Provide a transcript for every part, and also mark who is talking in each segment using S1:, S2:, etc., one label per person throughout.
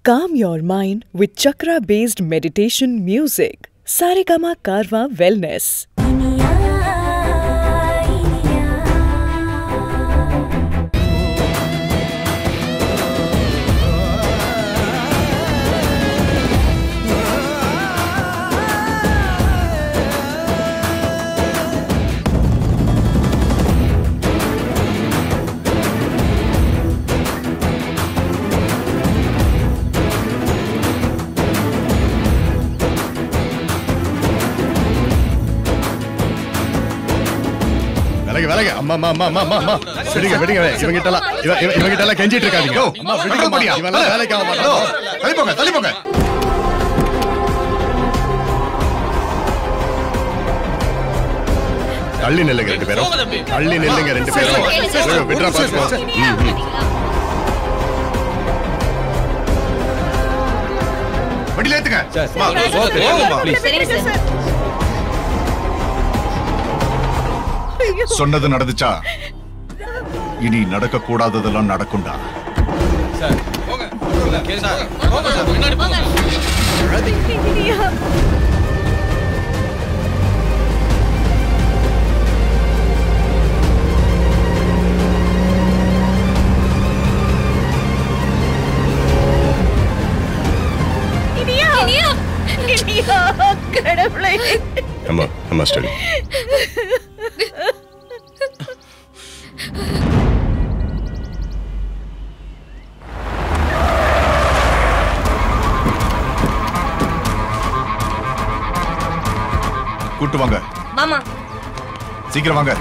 S1: Calm your mind with chakra based meditation music. Saregama Karwa Wellness.
S2: விலகு விலகு அம்மா அம்மா அம்மா அம்மா அம்மா விடுங்க விடுங்க இவங்கிட்ட எல்லாம் இவ இவ- இவங்கிட்ட எல்லாம் கெஞ்சிட்டு இருக்காதீங்க அம்மா விடுங்க முடியா இவெல்லாம் வேலைக்கு ஆக மாட்டான்
S3: தள்ளி போங்க தள்ளி போங்க
S2: தள்ளி நில்லுங்க ரெண்டு பேரும் தள்ளி நில்லுங்க ரெண்டு பேரும் விடுங்க, விட்றா பாத்துக்கோ ம், ம்.
S3: வண்டியில ஏத்துங்க அம்மா,
S4: சரிங்க சார்
S3: சொன்னது நடந்துச்சா இனி நடக்க கூடாததெல்லாம் நடக்கும்டா
S4: இனியா
S1: கடவுளே
S2: அம்மா அம்மா ஸ்டடி
S3: கூட்டு வாங்க
S4: மாமா
S3: சீக்கிரம் வாங்க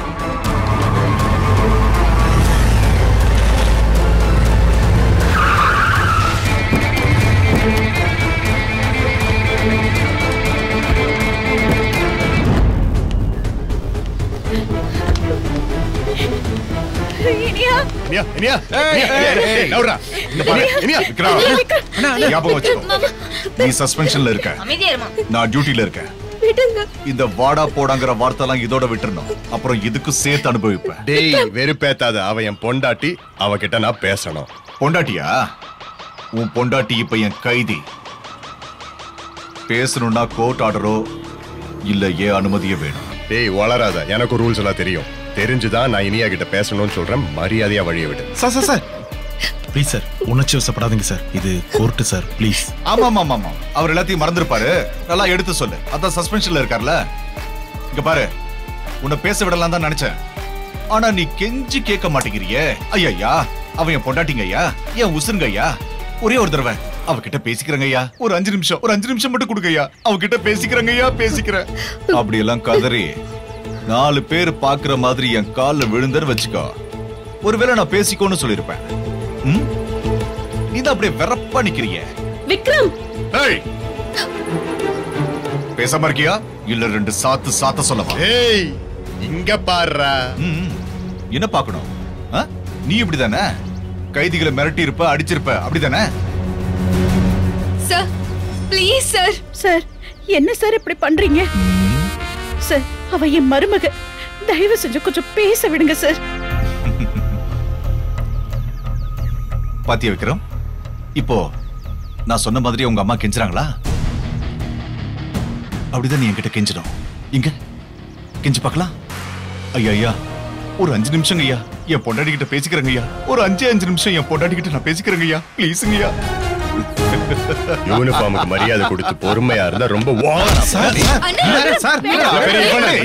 S1: இனியா
S2: இனியா இனியா இனியா, இனியா, ஏய், நவுறா. இங்க பாரு, இனியா.
S3: விக்ரம் ஞாபகம் வச்சுக்கோ நீ சஸ்பென்ஷன்ல இருக்க
S4: அமைதியா இருமா
S3: நான் டியூட்டில இருக்கேன் இந்த வாடா போடாங்கிற வார்த்தைலாம் இதோட விட்டுறணும் அப்புறம் இதுக்கு சேர்த்து அனுபவிப்பேன்
S2: டேய் வெறுப்பேத்தாத அவன் என் பொண்டாட்டி அவகிட்ட நான் பேசணும்
S3: பொண்டாட்டியா உன் பொண்டாட்டி இப்ப என் கைதி பேசணும்னா கோர்ட் ஆர்டரோ இல்ல ஏன் அனுமதியே வேணும்
S2: டேய் வளராத எனக்கு ரூல்ஸ் எல்லாம் தெரியும் தெரிஞ்சுதான் நான் இனியா கிட்ட பேசணும்னு சொல்றேன் மரியாதையா வழிய விடு
S5: sir sir sir please sir உணர்ச்சி வசப்படாதீங்க சார் இது கோர்ட்டு சார் ப்ளீஸ்
S3: ஆமா ஆமா ஆமா, ஆமா அவர் எல்லாத்தையும் மறந்துருப்பாரு நல்லா எடுத்து சொல்லு அதான் சஸ்பென்ஷன்ல இருக்கார்ல இங்க பாரு உன்னை பேச விடலாம் தான் நினைச்சேன் ஆனா நீ கெஞ்சி கேட்க மாட்டேங்கிறியே ஐயா அவன் என் பொண்டாட்டிங்க ஐயா என் உசுருங்க ஐயா ஒரே ஒரு தடவை அவகிட்ட பேசிக்கிறேங்க ஐயா ஒரு அஞ்சு நிமிஷம் ஒரு அஞ்சு நிமிஷம் மட்டும் கொடுங்க ஐயா அவகிட்ட பேசிக்கிறேங்க ஐயா பேசிக்கிறேன் அப்படி எல்லாம் கதறி நாலு பேர் பாக்குற மாதிரி என் கால்ல விழுந்தன்னு வச்சுக்கோ ஒருவேளை நான் பேசிக்கோன்னு சொல்லியிருப்பேன் ம்? நீ தான் அப்படியே வெறப்பா நிக்கிறிய
S4: விக்ரம்
S3: ஏய் பேசாம இருக்கியா இல்ல ரெண்டு சாத்து சாத்த சொல்லவா
S2: ஏய் இங்க பாருடா
S3: ம், என்ன பார்க்கணும் ஆ? நீ இப்படிதானே கைதிகளை மிரட்டி இருப்ப அடிச்சிருப்ப அப்படிதானே
S4: சார் ப்ளீஸ் சார்
S1: சார் என்ன சார் இப்படி பண்றீங்க சார் அவ என் மருமக தயவு செஞ்சு கொஞ்சம் பேச விடுங்க சார்
S3: பாத்தியா விக்ரம் இப்போ நான் சொன்ன மாதிரி உங்க அம்மா கெஞ்சுறாங்களா அப்படிதான் நீ என்கிட்ட கெஞ்சணும் இங்க கெஞ்சு பார்க்கலாம் ஐயா ஐயா ஒரு அஞ்சு நிமிஷம் ஐயா என் பொண்டாட்டி கிட்ட பேசிக்கிறேங்க ஐயா ஒரு அஞ்சு அஞ்சு நிமிஷம் என் பொண்டாட்டி கிட்ட நான் பேசிக்கிறேங்க ஐயா ப்ளீஸுங்க ஐயா
S2: யூனிஃபார்முக்கு மரியாதை கொடுத்து பொறுமையா இருந்தா ரொம்ப ஓவரா
S5: சார் சார்
S2: பெரிய இவனா நீ?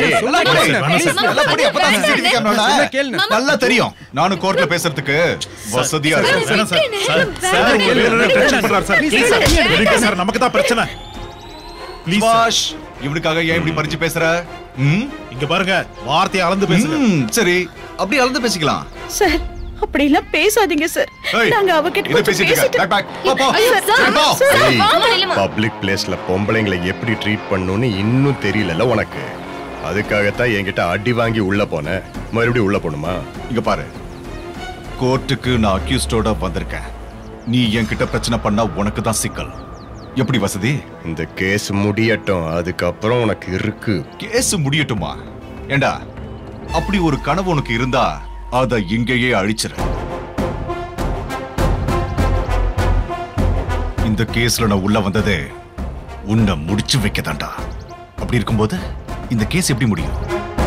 S3: நல்லா தெரியும் நானும் கோர்ட்ல பேசுறதுக்கு வசதியா இருக்கு
S5: சார் சார் சார் வேற டென்ஷன் பண்றாரு சார் ப்ளீஸ் சார் இருங்க சார் நமக்கு தான் பிரச்சனை ப்ளீஸ்
S3: சுபாஷ் இவனுக்காக ஏன் இப்படி பறிச்சு பேசுற ம்?
S5: இங்க பாருங்க வார்த்தையை அளந்து பேசுங்க
S3: ம், சரி அப்படி அளந்து பேசிக்கலாம்
S1: சார் அப்படி எல்லாம் பேசாதீங்க சார்
S3: ஏய்,
S1: நாங்க அவகிட்ட
S3: இதை
S1: கொஞ்சம்
S3: பேசிட்டு இருக்க.
S1: பேசிட்டு
S3: Back, back. போ, போ.
S4: ஐயோ, சார்,
S3: சரி, போ.
S4: சார்,
S2: ஏய்,
S4: வாங்க, நில்லுமா.
S2: பப்ளிக் பிளேஸ்ல பொம்பளைங்களை எப்படி ட்ரீட் பண்ணணும்னு இன்னும் தெரியலல உனக்கு அதுக்காகத்தான் என்கிட்ட அடி வாங்கி உள்ள போனேன் மறுபடியும் உள்ள போணுமா
S3: இங்க பாரு கோர்ட்டுக்கு நான் அக்யூஸ்டோட வந்திருக்கேன் நீ என்கிட்ட பிரச்சனை பண்ணா உனக்கு தான் சிக்கல் எப்படி வசதி
S2: இந்த கேஸ் முடியட்டும் அதுக்கப்புறம் உனக்கு இருக்கு
S3: கேஸ் முடியட்டுமா ஏண்டா அப்படி ஒரு கனவு உனக்கு இருந்தா அத இங்கேயே அழிச்சிரு இந்த கேஸ்ல நான் உள்ள வந்ததே உன்னை முடிச்சு வைக்கதாண்டா அப்படி இருக்கும்போது இந்த கேஸ் எப்படி முடியும்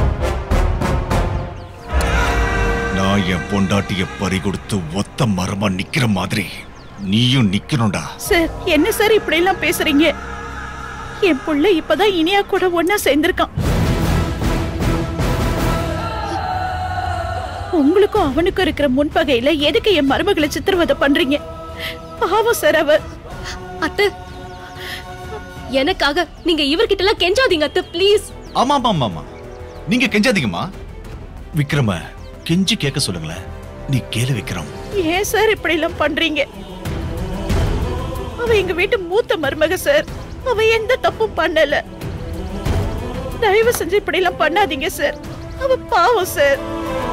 S3: நான் என் பொண்டாட்டிய பறி கொடுத்து ஒத்த மரமா நிக்கிற மாதிரி நீயும் நிக்கணும்டா
S1: சார் என்ன சார் இப்படி எல்லாம் பேசுறீங்க என் புள்ள இப்பதான் இனியா கூட ஒன்னா சேர்ந்திருக்கான் உங்களுக்கும் அவனுக்கும் இருக்கிற முன்பகையில எதுக்கு என் மருமகளை சித்திரவதை பண்றீங்க பாவம் சார் அவ
S4: அத்தை எனக்காக நீங்க இவர்கிட்ட எல்லாம் கெஞ்சாதீங்க அத்தை ப்ளீஸ்
S3: ஆமா ஆமா ஆமா ஆமா நீங்க கெஞ்சாதீங்கம்மா விக்ரம கெஞ்சி கேட்க சொல்லுங்களேன் நீ கேளு விக்ரம்
S1: ஏன் சார் இப்படி எல்லாம் பண்றீங்க அவ எங்க வீட்டு மூத்த மருமக சார் அவ எந்த தப்பும் பண்ணல தயவு செஞ்சு இப்படி எல்லாம் பண்ணாதீங்க சார் அவ பாவம் சார்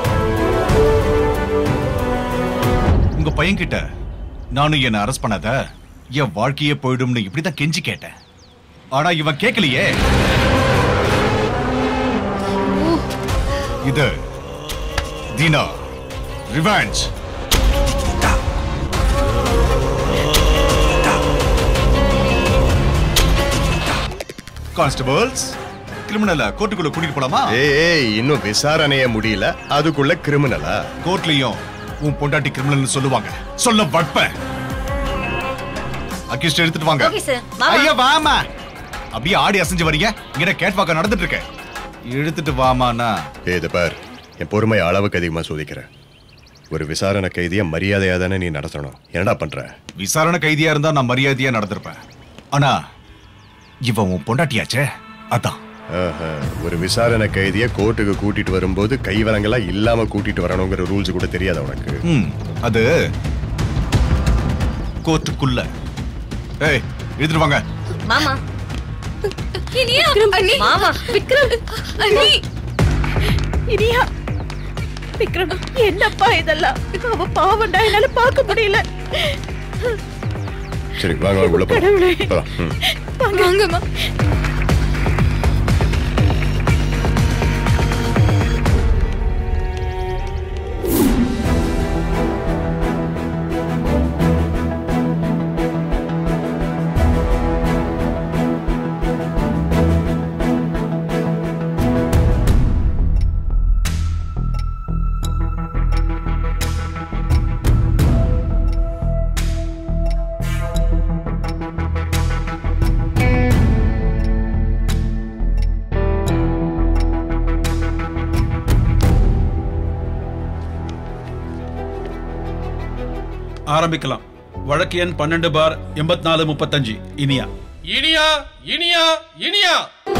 S3: உங்க பையன் கிட்ட நானும் என்ன அரெஸ்ட் பண்ணாத என் வாழ்க்கையே போயிடும்னு இப்படிதான் கெஞ்சி கேட்டேன் ஆனா இவன் கேட்கலையே இது தீனா ரிவெஞ்ச் கான்ஸ்டபிள்ஸ் கிரிமினல கோர்ட்டுக்குள்ள கூட்டிட்டு போலாமா
S2: ஏய் ஏய் இன்னும் விசாரணையே முடியல அதுக்குள்ள கிரிமினலா
S3: கோர்ட்லயும் உன் பொண்டாட்டி கிரிமினல்னு சொல்லுவாங்க சொல்ல வட்ப அக்கிஸ்ட் எடுத்துட்டு வாங்க
S4: ஓகே சார் வாமா
S3: ஐயா வாமா அப்படியே ஆடி அசைஞ்சு வரீங்க இங்க கேட் வாக்க நடந்துட்டு இருக்கு எடுத்துட்டு வாமாண்ணா
S2: ஏய் இது பார் என் பொறுமை அளவுக்கு அதிகமா சோதிக்கிறேன் ஒரு விசாரணை கைதியா மரியாதையா தானே நீ நடத்தணும் என்னடா பண்ற
S3: விசாரணை கைதியா இருந்தா நான் மரியாதையா நடந்திருப்பேன் ஆனா இவன் உன் பொண்டாட்டியாச்சே அதான்
S2: ஆஹா, ஒரு விசாரணை கைதிய கோர்ட்டுக்கு கூட்டிட்டு வரும்போது கைவரங்கெல்லாம் இல்லாம கூட்டிட்டு வரணுங்கிற ரூல்ஸ் கூட தெரியாத உனக்கு
S3: ம் அது கோர்ட்டுக்குள்ள ஏய் எடுத்துட்டு வாங்க
S4: மாமா இனியா அண்ணி மாமா விக்ரம் அண்ணி
S1: இனியா விக்ரம் என்னப்பா இதெல்லாம் அவ பாவம்டா என்னால பார்க்க முடியல
S2: சரி வாங்க வாங்க உள்ள
S1: கடவுளே.
S2: போலாம் ம்.
S4: வாங்கம்மா
S5: ஆரம்பிக்கலாம் வழக்கு எண் பன்னெண்டு பார் எண்பத்தி நாலு முப்பத்தஞ்சு இனியா
S6: இனியா இனியா இனியா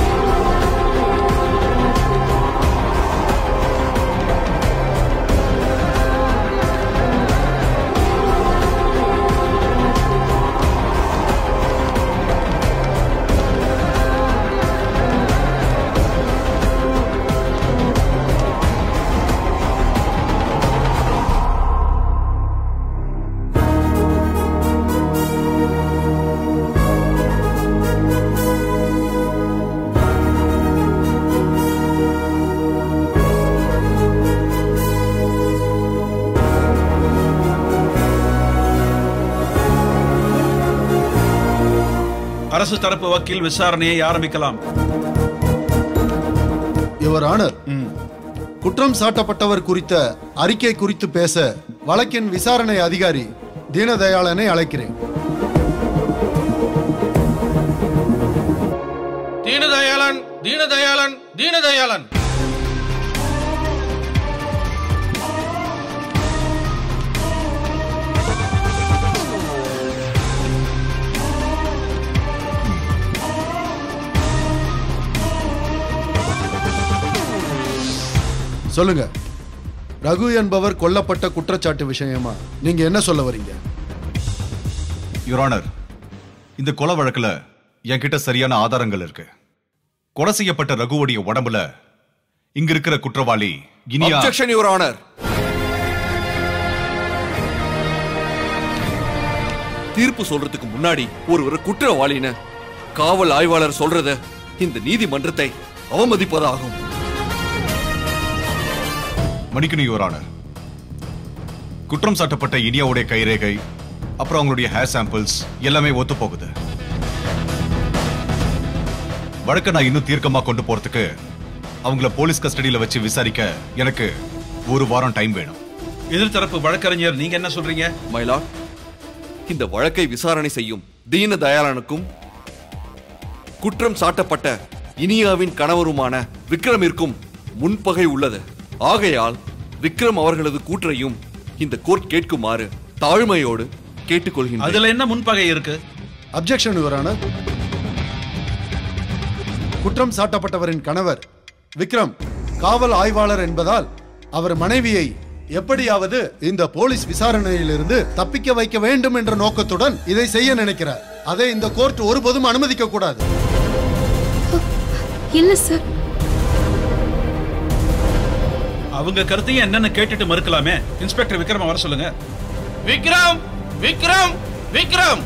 S5: அரசு தரப்பு வக்கீல் விசாரணையை ஆரம்பிக்கலாம்
S7: யுவர் ஆனர் குற்றம் சாட்டப்பட்டவர் குறித்த அறிக்கை குறித்து பேச வழக்கின் விசாரணை அதிகாரி தீனதயாளனை அழைக்கிறேன்
S6: தீனதயாளன் தீனதயாளன் தீனதயாளன்
S7: சொல்லுங்க ரகு என்பவர் கொல்லப்பட்ட குற்றச்சாட்டு விஷயமா நீங்க என்ன சொல்ல வரீங்க
S3: யுவர் ஆனர் இந்த கொலை வழக்குல என்கிட்ட சரியான ஆதாரங்கள் இருக்கு கொலை செய்யப்பட்ட ரகுவுடைய உடம்புல இங்க இருக்கிற குற்றவாளி இனியா
S8: அப்செக்ஷன் யுவர் ஆனர் தீர்ப்பு சொல்றதுக்கு முன்னாடி ஒருவர் குற்றவாளின்னு காவல் ஆய்வாளர் சொல்றத இந்த நீதிமன்றத்தை அவமதிப்பதாகும்
S3: மணிக்கணும் யுவர் ஆனர் குற்றம் சாட்டப்பட்ட இனியாவுடைய கைரேகை அப்புறம் அவங்களுடைய ஹேர் சாம்பிள்ஸ் எல்லாமே ஒத்து போகுது வழக்க நான் இன்னும் தீர்க்கமா கொண்டு போறதுக்கு அவங்கள போலீஸ் கஸ்டடியில வச்சு விசாரிக்க எனக்கு ஒரு வாரம் டைம் வேணும்
S5: எதிர்த்தரப்பு வழக்கறிஞர் நீங்க என்ன சொல்றீங்க
S8: மயிலாட் இந்த வழக்கை விசாரணை செய்யும் தீன தயாளனுக்கும் குற்றம் சாட்டப்பட்ட இனியாவின் கணவருமான விக்ரமிற்கும் முன்பகை உள்ளது ஆகையால் விக்ரம் அவர்களது கூற்றையும் இந்த கோர்ட் கேட்குமாறு தாழ்மையோடு கேட்டுக்கொள்கின்றேன்
S5: அதுல என்ன முன்பகை இருக்கு
S7: அப்ஜெக்ஷன் யுவரான குற்றம் சாட்டப்பட்டவரின் கணவர் விக்ரம் காவல் ஆய்வாளர் என்பதால் அவர் மனைவியை எப்படியாவது இந்த போலீஸ் விசாரணையிலிருந்து தப்பிக்க வைக்க வேண்டும் என்ற நோக்கத்துடன் இதை செய்ய நினைக்கிறார் அதை இந்த கோர்ட் ஒருபோதும் அனுமதிக்க கூடாது
S4: இல்ல சார்
S5: அவங்க கருத்தையும் என்னன்னு கேட்டுட்டு மறுக்கலாமே இன்ஸ்பெக்டர் விக்ரம வர சொல்லுங்க
S6: விக்ரம் விக்ரம் விக்ரம்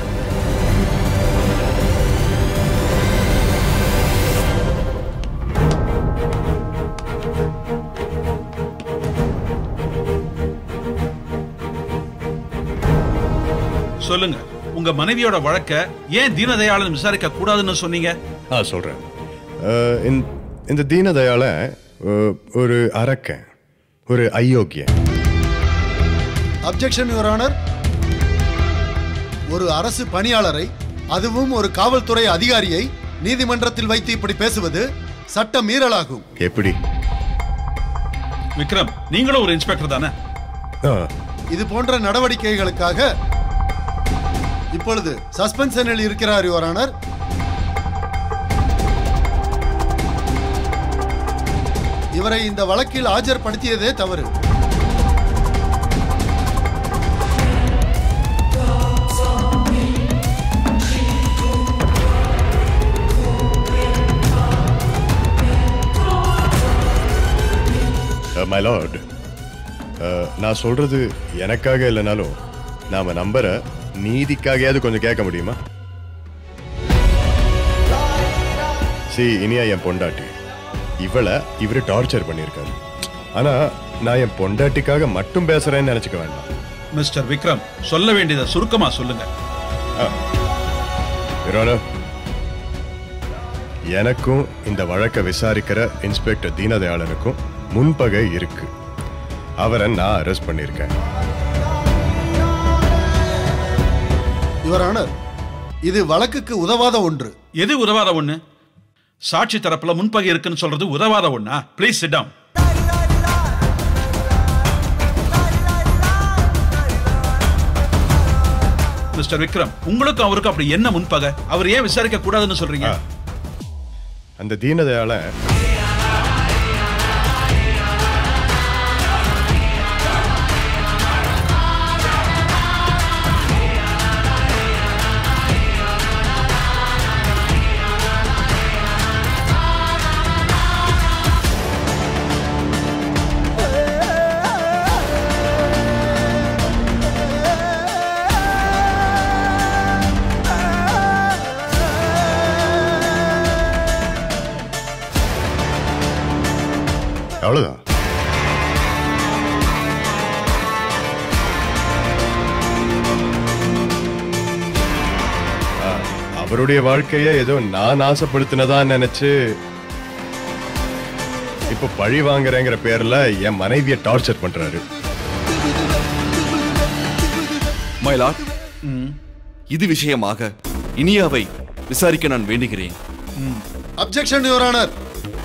S5: சொல்லுங்க உங்க மனைவியோட வழக்க ஏன் தீனதயாளன் விசாரிக்க கூடாதுன்னு சொன்னீங்க
S2: ஆ சொல்றேன் அஹ், இந்த- இந்த தீனதயாள அஹ், ஒரு அரக்கன் ஒரு அயோக்கியன்
S7: அப்ஜெக்ஷன் யுவரானர் ஒரு அரசு பணியாளரை அதுவும் ஒரு காவல்துறை அதிகாரியை நீதிமன்றத்தில் வைத்து இப்படி பேசுவது சட்ட மீறலாகும்
S2: எப்படி
S5: விக்ரம் நீங்களும் ஒரு இன்ஸ்பெக்டர் தானே
S2: ஆ,
S7: இது போன்ற நடவடிக்கைகளுக்காக இப்பொழுது சஸ்பென்ஷனில் இருக்கிறார் யுவரானர் இவரை இந்த வழக்கில் ஆஜர்படுத்தியதே தவறு
S2: மை லார்ட் நான் சொல்றது எனக்காக இல்லைனாலும் நாம நம்புற நீதிக்காகையாவது கொஞ்சம் கேட்க முடியுமா சி இனியா என் பொண்டாட்டி இவளை இவரு டார்ச்சர் பண்ணியிருக்காரு ஆனா நான் என் பொண்டாட்டிக்காக மட்டும் பேசுறேன்னு நினைச்சுக்க வேண்டாம்
S5: மிஸ்டர் விக்ரம் சொல்ல வேண்டியதை சுருக்கமா சொல்லுங்க
S2: Your Honor, எனக்கும் இந்த வழக்கை விசாரிக்கிற இன்ஸ்பெக்டர் தீனதயாளனுக்கும் முன்பகை இருக்கு அவரை நான் அரெஸ்ட் பண்ணியிருக்கேன்
S7: யுவரானர் இது வழக்குக்கு உதவாத ஒன்று
S5: எது உதவாத ஒண்ணு சாட்சி தரப்புல முன்பகை இருக்குன்னு சொல்றது உதவாத ஒண்ணா please sit down mister Vikram உங்களுக்கும் அவருக்கும் அப்படி என்ன முன்பகை அவர் ஏன் விசாரிக்க கூடாதுன்னு சொல்றீங்க
S2: அந்த தீனதயாள அவ்வளவுதான் ஆ, அவருடைய வாழ்க்கைய ஏதோ நான் ஆசைப்படுத்தினதா நினைச்சு இப்ப பழி வாங்குறேங்கிற பேர்ல என் மனைவிய டார்ச்சர் பண்றாரு
S8: மயிலாட் இது விஷயமாக இனியாவை விசாரிக்க நான் வேண்டுகிறேன்
S7: அப்ஜெக்ஷன் யுவரானர்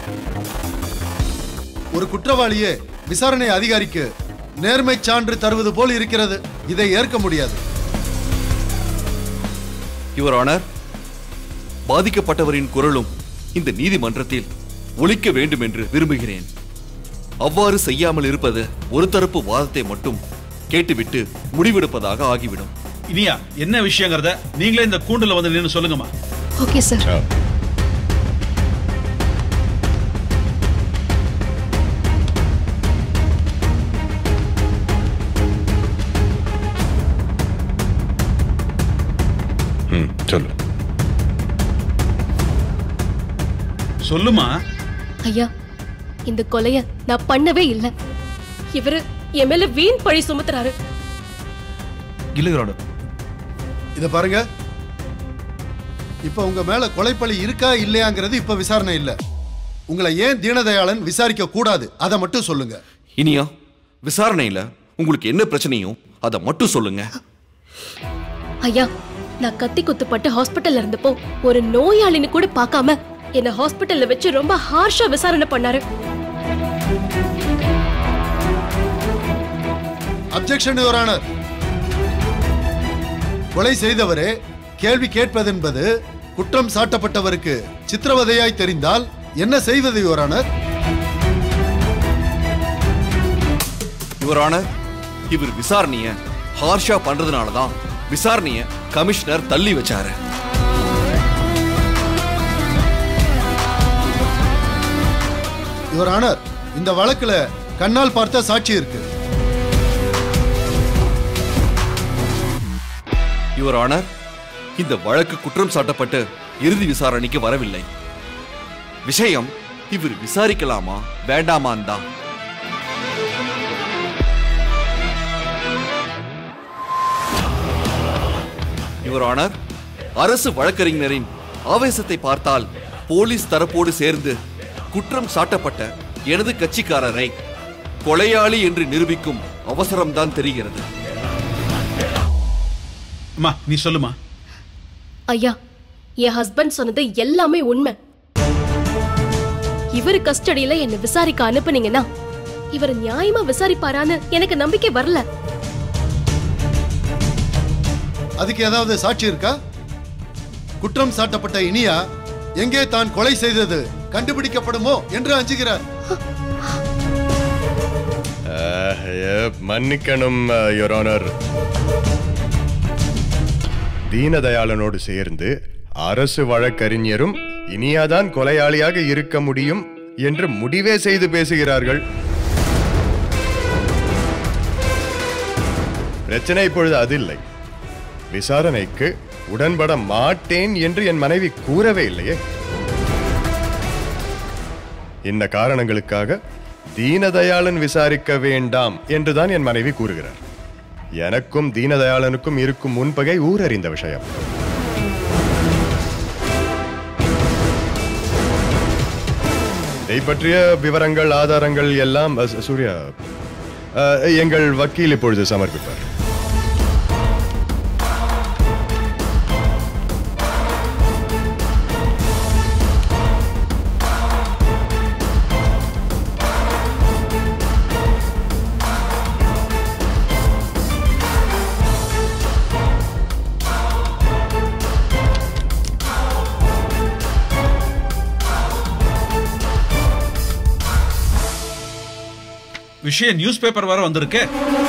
S7: ஒரு குற்றவாளியே விசாரணை அதிகாரிக்கு நேர்மை சான்று தருவது போல் இருக்கிறது இதை ஏற்க முடியாது
S8: யுவர் ஆனர் பாதிக்கப்பட்டவரின் குரலும் இந்த நீதிமன்றத்தில் ஒலிக்க வேண்டும் என்று விரும்புகிறேன் அவ்வாறு செய்யாமல் இருப்பது ஒரு தரப்பு வாதத்தை மட்டும் கேட்டுவிட்டு முடிவெடுப்பதாக ஆகிவிடும்
S5: இனியா என்ன விஷயங்கிறத நீங்களே இந்த கூண்டுல வந்து நின்னு சொல்லுங்கம்மா
S4: ஓகே சார்
S2: ஆ. ம் சொல்லு
S5: சொல்லுமா
S4: ஐயா இந்த கொலைய நான் பண்ணவே இல்ல இவரு என் மேல வீண் பழி சுமத்துறாரு
S3: இல்லைங்களோட
S7: இத பாருங்க இப்ப உங்க மேல கொலைப்பழி இருக்கா இல்லையாங்கிறது இப்ப விசாரணை இல்ல உங்களை ஏன் தீனதயாளன் விசாரிக்க கூடாது அதை மட்டும் சொல்லுங்க
S8: இனியா விசாரணையில உங்களுக்கு என்ன பிரச்சனையோ அதை மட்டும் சொல்லுங்க
S4: ஐயா நான் கத்தி குத்துப்பட்டு ஹாஸ்பிட்டல்ல இருந்தப்போ ஒரு நோயாளின்னு கூட பார்க்காம என்ன ஹாஸ்பிட்டல்ல வச்சு ரொம்ப ஹார்ஷா விசாரணை பண்ணாரு
S7: அப்ஜெக்ஷன் யுவரானர் கொலை செய்தவரே கேள்வி கேட்பதென்பது குற்றம் சாட்டப்பட்டவருக்கு சித்திரவதையாய் தெரிந்தால் என்ன செய்வது யுவரானர்
S8: யுவரான இவர் விசாரணைய ஹார்ஷா பண்றதுனால தான் விசாரணைய கமிஷனர் தள்ளி வச்சாரு
S7: யுவரானர் இந்த வழக்குல கண்ணால் பார்த்த சாட்சி இருக்கு
S8: யுவர் ஆனர் இந்த வழக்கு குற்றம் சாட்டப்பட்டு இறுதி விசாரணைக்கு வரவில்லை விஷயம் இவர் விசாரிக்கலாமா வேண்டாமான் தான் யுவர் ஆனர் அரசு வழக்கறிஞரின் ஆவேசத்தை பார்த்தால் போலீஸ் தரப்போடு சேர்ந்து குற்றம் சாட்டப்பட்ட எனது கட்சிக்காரரை கொலையாளி என்று நிரூபிக்கும் அவசரம்தான் தெரிகிறது
S5: அம்மா நீ சொல்லுமா
S4: ஐயா என் ஹஸ்பண்ட் சொன்னது எல்லாமே உண்மை இவர் கஸ்டடியில என்ன விசாரிக்க அனுப்புனீங்கன்னா இவர் நியாயமா விசாரிப்பாரான்னு எனக்கு நம்பிக்கை வரல
S7: அதுக்கு ஏதாவது சாட்சி இருக்கா குற்றம் சாட்டப்பட்ட இனியா எங்கே தான் கொலை செய்தது கண்டுபிடிக்கப்படுமோ என்று அஞ்சுகிறார்
S2: ஆஹ், ஐயா, மன்னிக்கணும் யுரோனர் தீனதயாளனோடு சேர்ந்து அரசு வழக்கறிஞரும் இனியாதான் கொலையாளியாக இருக்க முடியும் என்று முடிவே செய்து பேசுகிறார்கள் பிரச்சனை இப்பொழுது அதில்லை விசாரணைக்கு உடன்பட மாட்டேன் என்று என் மனைவி கூறவே இல்லையே இந்த காரணங்களுக்காக தீனதயாளன் விசாரிக்க வேண்டாம் என்றுதான் என் மனைவி கூறுகிறார் எனக்கும் தீனதயாளனுக்கும் இருக்கும் முன்பகை ஊரறிந்த விஷயம் இதை பற்றிய விவரங்கள் ஆதாரங்கள் எல்லாம் அ, ச- சூர்யா அ, எங்கள் வக்கீல் இப்பொழுது சமர்ப்பிப்பார்
S5: விஷயம் நியூஸ் பேப்பர் வர வந்திருக்கு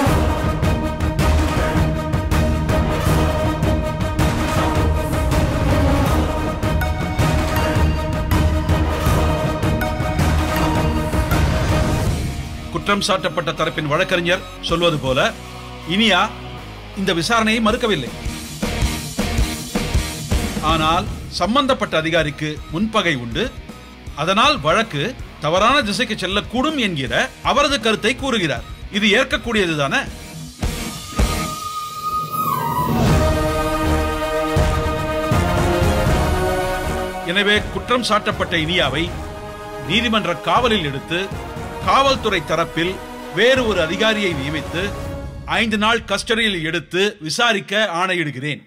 S5: குற்றம் சாட்டப்பட்ட தரப்பின் வழக்கறிஞர் சொல்வது போல இனியா இந்த விசாரணையை மறுக்கவில்லை ஆனால் சம்பந்தப்பட்ட அதிகாரிக்கு முன்பகை உண்டு அதனால் வழக்கு தவறான திசைக்கு செல்லக்கூடும் என்கிற அவரது கருத்தை கூறுகிறார் இது ஏற்கக்கூடியதுதானே எனவே குற்றம் சாட்டப்பட்ட இனியாவை நீதிமன்ற காவலில் எடுத்து காவல்துறை தரப்பில் வேறு ஒரு அதிகாரியை நியமித்து ஐந்து நாள் கஸ்டடியில் எடுத்து விசாரிக்க ஆணையிடுகிறேன்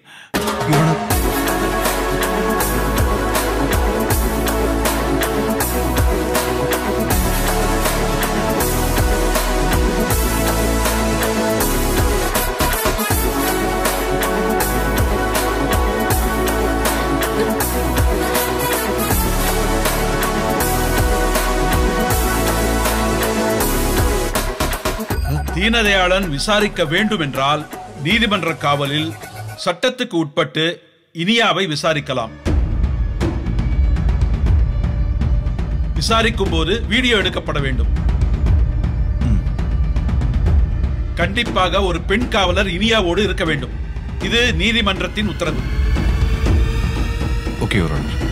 S5: தீனதயாளன் விசாரிக்க வேண்டும் என்றால் நீதிமன்ற காவலில் சட்டத்துக்கு உட்பட்டு இனியாவை விசாரிக்கலாம் விசாரிக்கும் போது வீடியோ எடுக்கப்பட வேண்டும் கண்டிப்பாக ஒரு பெண் காவலர் இனியாவோடு இருக்க வேண்டும் இது நீதிமன்றத்தின் உத்தரவு
S3: ஓகே யுவர் ஆனர்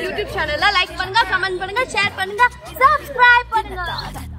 S9: யூடியூப் சேனல்ல லைக் பண்ணுங்க கமெண்ட் பண்ணுங்க ஷேர் பண்ணுங்க சப்ஸ்கிரைப் பண்ணுங்க